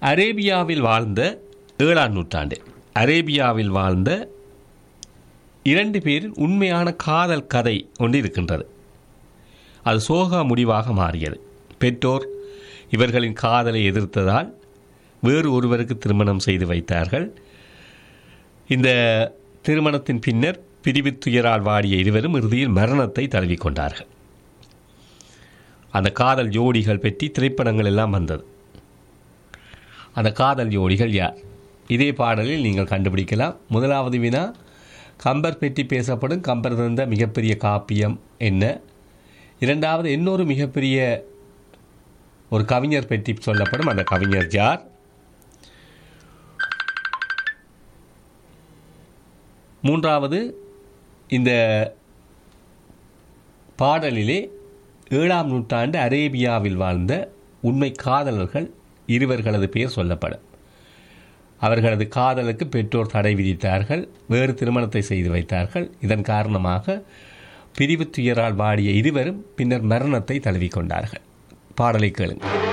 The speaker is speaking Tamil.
அரேபியாவில் வாழ்ந்த ஏழாம் நூற்றாண்டு அரேபியாவில் வாழ்ந்த இரண்டு பேரின் உண்மையான காதல் கதை ஒன்று இருக்கின்றது அது சோக முடிவாக மாறியது பெற்றோர் இவர்களின் காதலை எதிர்த்ததால் வேறு ஒருவருக்கு திருமணம் செய்து வைத்தார்கள் இந்த திருமணத்தின் பின்னர் பிரிவு துயரால் வாடிய இருவரும் இறுதியில் மரணத்தை தழுவிக்கொண்டார்கள் அந்த காதல் ஜோடிகள் பற்றி திரைப்படங்கள் எல்லாம் வந்தது அந்த காதல் ஜோடிகள் யார் இதே பாடலில் நீங்கள் கண்டுபிடிக்கலாம் முதலாவது வினா கம்பர் பற்றி பேசப்படும் கம்பர் தந்த மிகப்பெரிய காப்பியம் என்ன இரண்டாவது இன்னொரு மிகப்பெரிய ஒரு கவிஞர் பற்றி சொல்லப்படும் அந்த கவிஞர் யார் மூன்றாவது இந்த பாடலிலே ஏழாம் நூற்றாண்டு அரேபியாவில் வாழ்ந்த உண்மை காதலர்கள் இருவர்களது பெயர் சொல்லப்படும் அவர்களது காதலுக்கு பெற்றோர் தடை விதித்தார்கள் வேறு திருமணத்தை செய்து வைத்தார்கள் இதன் காரணமாக பிரிவு துயரால் வாடிய இருவரும் பின்னர் மரணத்தை தழுவிக்கொண்டார்கள் பாடலை கேளுங்கள்